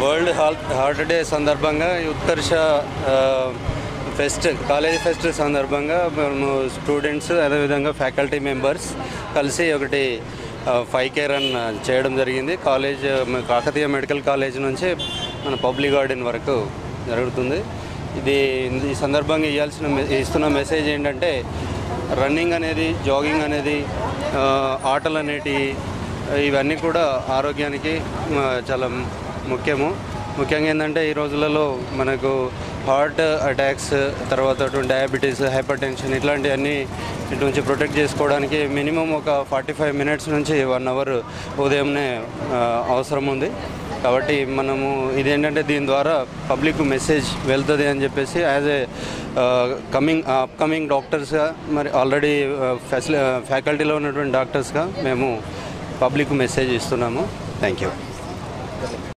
world heart heart day సందర్భంగా ఈ ఉత్కర్ష ఆ, ఫెస్ట్ కాలేజ్ ఫెస్ట్ సందర్భంగా మేము స్టూడెంట్స్ అదేవిధంగా ఫ్యాకల్టీ మెంబర్స్ కలిసి ఒకటి ఫైవ్ కే రన్ చేయడం జరిగింది కాలేజ్ మన కాకతీయ మెడికల్ కాలేజ్ నుంచి మన పబ్లిక్ గార్డెన్ వరకు జరుగుతుంది ఇది ఈ సందర్భంగా ఇవ్వాల్సిన మె- ఇస్తున్న మెసేజ్ ఏంటంటే రన్నింగ్ అనేది జాగింగ్ అనేది ఆ, ఆటలు అనేటివి ఇవన్నీ కూడా ఆరోగ్యానికి ఆ, చాలా ముఖ్యము ముఖ్యంగా ఏంటంటే ఈ రోజులలో మనకు హార్ట్ అటాక్స్ తర్వాత డయాబెటీస్ హైపర్ టెన్షన్ ఇట్లాంటివన్నీ ఇటు నుంచి ప్రొటెక్ట్ చేసుకోవడానికి మినిమం ఒక ఫార్టీ ఫైవ్ మినిట్స్ నుంచి వన్ అవర్ ఉదయంనే ఆ, అవసరం ఉంది కాబట్టి మనము ఇదేంటంటే దీని ద్వారా పబ్లిక్ మెసేజ్ వెళ్తుంది అని చెప్పేసి యాజ్ ఏ కమింగ్ అప్కమింగ్ డాక్టర్స్గా మరి ఆల్రెడీ ఫెసిలి ఫ్యాకల్టీలో ఉన్నటువంటి డాక్టర్స్గా మేము పబ్లిక్ మెసేజ్ ఇస్తున్నాము థ్యాంక్ యూ